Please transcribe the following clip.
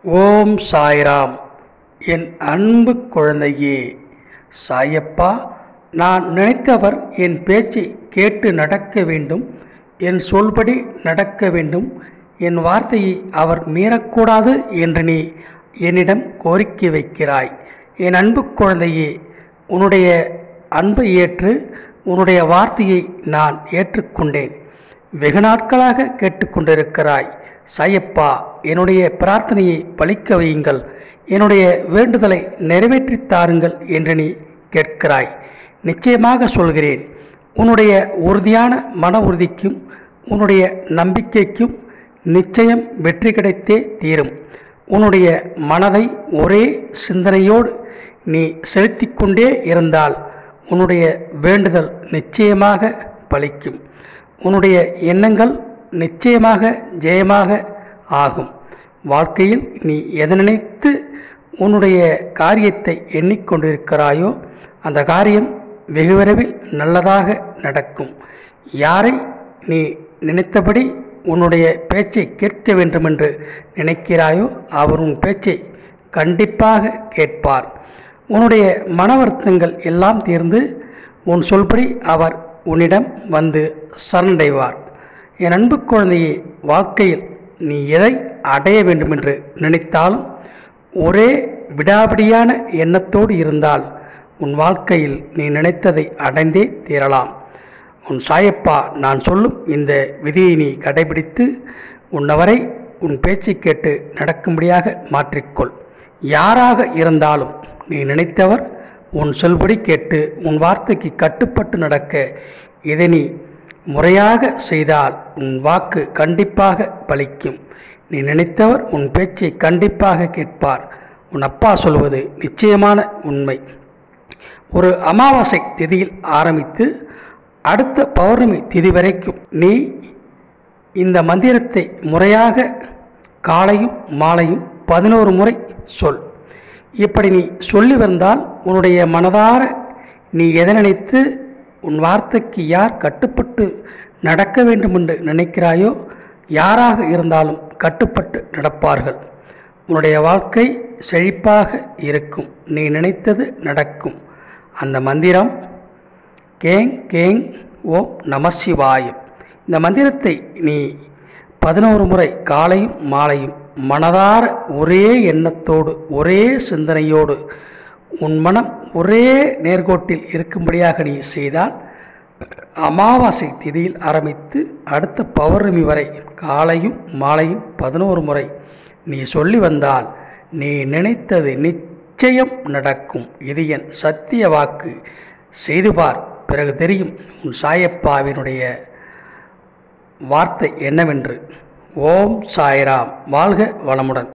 ஓம் சாய்ராம் என் அன்பு குழந்தையே சாயப்பா நான் நினைத்தவர் என் பேச்சை கேட்டு நடக்க வேண்டும் என் சொல்படி நடக்க வேண்டும் என் வார்த்தையை அவர் மீறக்கூடாது என்று நீ என்னிடம் கோரிக்கை வைக்கிறாய் என் அன்பு குழந்தையே உன்னுடைய அன்பை ஏற்று உன்னுடைய வார்த்தையை நான் ஏற்றுக்கொண்டேன் வெகு நாட்களாக கேட்டுக்கொண்டிருக்கிறாய் சாயப்பா என்னுடைய பிரார்த்தனையை பலிக்க வையுங்கள் என்னுடைய வேண்டுதலை நிறைவேற்றித் தாருங்கள் என்று நீ கேட்கிறாய் நிச்சயமாக சொல்கிறேன் உன்னுடைய உறுதியான மன உறுதிக்கும் உன்னுடைய நம்பிக்கைக்கும் நிச்சயம் வெற்றி கிடைத்தே தீரும் உன்னுடைய மனதை ஒரே சிந்தனையோடு நீ செலுத்திக் கொண்டே இருந்தால் உன்னுடைய வேண்டுதல் நிச்சயமாக பலிக்கும் உன்னுடைய எண்ணங்கள் நிச்சயமாக ஜெயமாக ஆகும் வாழ்க்கையில் நீ எதை நினைத்து உன்னுடைய காரியத்தை எண்ணிக்கொண்டிருக்கிறாயோ அந்த காரியம் வெகு விரைவில் நல்லதாக நடக்கும் யாரை நீ நினைத்தபடி உன்னுடைய பேச்சை கேட்க வேண்டுமென்று நினைக்கிறாயோ அவர் உன் பேச்சை கண்டிப்பாக கேட்பார் உன்னுடைய மன வருத்தங்கள் எல்லாம் தீர்ந்து உன் சொல்படி அவர் உன்னிடம் வந்து சரணடைவார் என் அன்பு குழந்தையே வாழ்க்கையில் நீ எதை அடைய வேண்டுமென்று நினைத்தாலும் ஒரே விடாபிடியான எண்ணத்தோடு இருந்தால் உன் வாழ்க்கையில் நீ நினைத்ததை அடைந்தே தீரலாம் உன் சாயப்பா நான் சொல்லும் இந்த விதியை நீ கடைபிடித்து உன்னவரை உன் பேச்சை கேட்டு நடக்கும்படியாக மாற்றிக்கொள் யாராக இருந்தாலும் நீ நினைத்தவர் உன் சொல்படி கேட்டு உன் வார்த்தைக்கு கட்டுப்பட்டு நடக்க இதை நீ முறையாக செய்தால் உன் வாக்கு கண்டிப்பாக பலிக்கும் நீ நினைத்தவர் உன் பேச்சை கண்டிப்பாக கேட்பார் உன் அப்பா சொல்வது நிச்சயமான உண்மை ஒரு அமாவாசை திதியில் ஆரம்பித்து அடுத்த பௌர்ணமி திதி வரைக்கும் நீ இந்த மந்திரத்தை முறையாக காலையும் மாலையும் பதினோரு முறை சொல் இப்படி நீ சொல்லி வந்தால் உன்னுடைய மனதார நீ எதை நினைத்து உன் வார்த்தைக்கு யார் கட்டுப்பட்டு நடக்க வேண்டும் என்று நினைக்கிறாயோ யாராக இருந்தாலும் கட்டுப்பட்டு நடப்பார்கள் உன்னுடைய வாழ்க்கை செழிப்பாக இருக்கும் நீ நினைத்தது நடக்கும் அந்த மந்திரம் கேங் கேங் ஓம் நமசிவாயம் இந்த மந்திரத்தை நீ பதினோரு முறை காலையும் மாலையும் மனதார ஒரே எண்ணத்தோடு ஒரே சிந்தனையோடு உன் மனம் ஒரே நேர்கோட்டில் இருக்கும்படியாக நீ செய்தால் அமாவாசை திதியில் ஆரம்பித்து அடுத்த பௌர்ணமி வரை காலையும் மாலையும் பதினோரு முறை நீ சொல்லி வந்தால் நீ நினைத்தது நிச்சயம் நடக்கும் இது என் சத்திய வாக்கு செய்து பார் பிறகு தெரியும் உன் சாயப்பாவினுடைய வார்த்தை என்னவென்று ஓம் சாய்ராம் வாழ்க வளமுடன்